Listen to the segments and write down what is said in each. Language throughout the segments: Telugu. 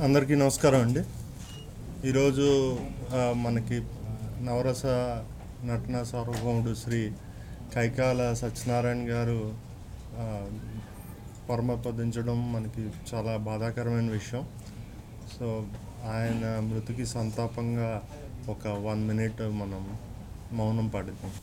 అందరికీ నమస్కారం అండి ఈరోజు ఆ, మనకి నవరస నటన సార్వభౌముడు శ్రీ కైకాల సత్యనారాయణ గారు ఆ, పరమపదించడం మనకి చాలా బాధాకరమైన విషయం సో ఆయన మృతికి సంతాపంగా ఒక వన్ మినిట్ మనం మౌనం పాడిద్దాం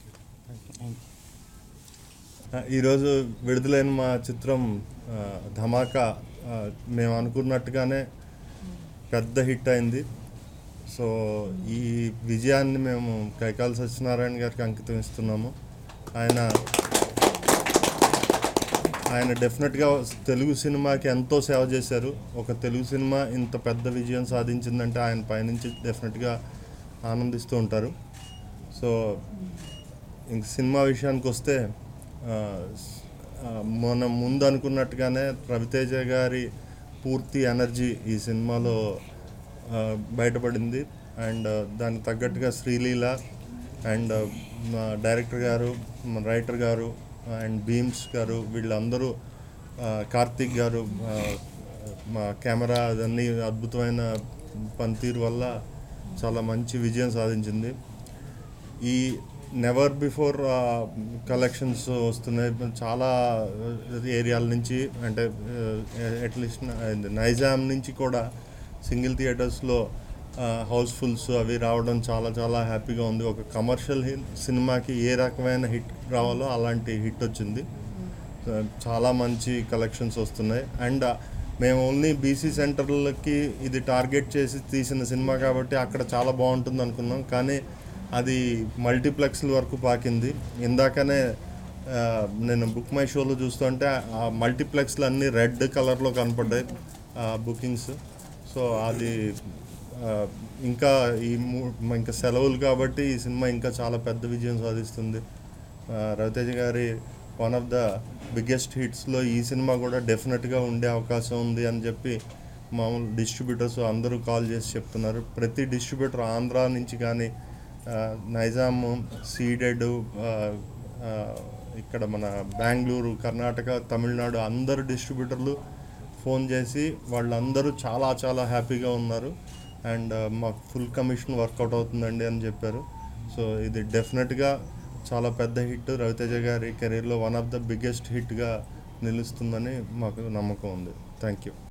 ఆ, ఈరోజు విడుదలైన మా చిత్రం ఆ, ధమాకా ఆ, మేము అనుకున్నట్టుగానే పెద్ద హిట్ అయింది సో ఈ విజయాన్ని మేము కైకాల సత్యనారాయణ గారికి అంకితం ఇస్తున్నాము ఆయన ఆయన డెఫినెట్గా తెలుగు సినిమాకి ఎంతో సేవ చేశారు ఒక తెలుగు సినిమా ఇంత పెద్ద విజయం సాధించిందంటే ఆయన పైనుంచి డెఫినెట్గా ఆనందిస్తూ ఉంటారు సో ఇంక సినిమా విషయానికి వస్తే ఆ, స్- ఆ, మనం ముందు అనుకున్నట్టుగానే రవితేజ గారి పూర్తి ఎనర్జీ ఈ సినిమాలో ఆ, బయటపడింది అండ్ దానికి తగ్గట్టుగా శ్రీలీల అండ్ మా డైరెక్టర్ గారు మా రైటర్ గారు అండ్ భీమ్స్ గారు వీళ్ళందరూ ఆ, కార్తీక్ గారు ఆ, మా కెమెరా అదన్నీ అద్భుతమైన పనితీరు వల్ల చాలా మంచి విజయం సాధించింది ఈ నెవర్ బిఫోర్ కలెక్షన్స్ వస్తున్నాయి చాలా ఏరియాల నుంచి అంటే అట్లీస్ట్ నైజాం నుంచి కూడా సింగిల్ థియేటర్స్లో హౌస్ఫుల్స్ అవి రావడం చాలా చాలా హ్యాపీగా ఉంది ఒక కమర్షియల్ సినిమాకి ఏ రకమైన హిట్ రావాలో అలాంటి హిట్ వచ్చింది చాలా మంచి కలెక్షన్స్ వస్తున్నాయి అండ్ మేము ఓన్లీ బీసీ సెంటర్లకి ఇది టార్గెట్ చేసి తీసిన సినిమా కాబట్టి అక్కడ చాలా బాగుంటుంది అనుకున్నాం కానీ అది మల్టీప్లెక్స్ల వరకు పాకింది ఇందాకనే ఆ, నేను బుక్ మై షోలో చూస్తుంటే ఆ మల్టీప్లెక్స్లు అన్నీ రెడ్ కలర్లో కనపడ్డాయి బుకింగ్స్ సో అది ఆ, ఇంకా ఈ మూ- ఇంకా సెలవులు కాబట్టి ఈ సినిమా ఇంకా చాలా పెద్ద విజయం సాధిస్తుంది ఆ, రవితేజ గారి వన్ ఆఫ్ ద బిగ్గెస్ట్ హిట్స్లో ఈ సినిమా కూడా డెఫినెట్గా ఉండే అవకాశం ఉంది అని చెప్పి మామూలు డిస్ట్రిబ్యూటర్స్ అందరూ కాల్ చేసి చెప్తున్నారు ప్రతి డిస్ట్రిబ్యూటర్ ఆంధ్ర నుంచి కానీ ఆ, నైజాం సీడెడ్ ఆ, ఆ, ఇక్కడ మన బెంగళూరు కర్ణాటక తమిళనాడు అందరు డిస్ట్రిబ్యూటర్లు ఫోన్ చేసి వాళ్ళందరూ చాలా చాలా హ్యాపీగా ఉన్నారు అండ్ మాకు ఫుల్ కమిషన్ వర్కౌట్ అవుతుందండి అని చెప్పారు సో ఇది డెఫినెట్గా చాలా పెద్ద హిట్ రవితేజ గారి కెరీర్లో వన్ ఆఫ్ ద బిగ్గెస్ట్ హిట్గా నిలుస్తుందని మాకు నమ్మకం ఉంది థ్యాంక్ యూ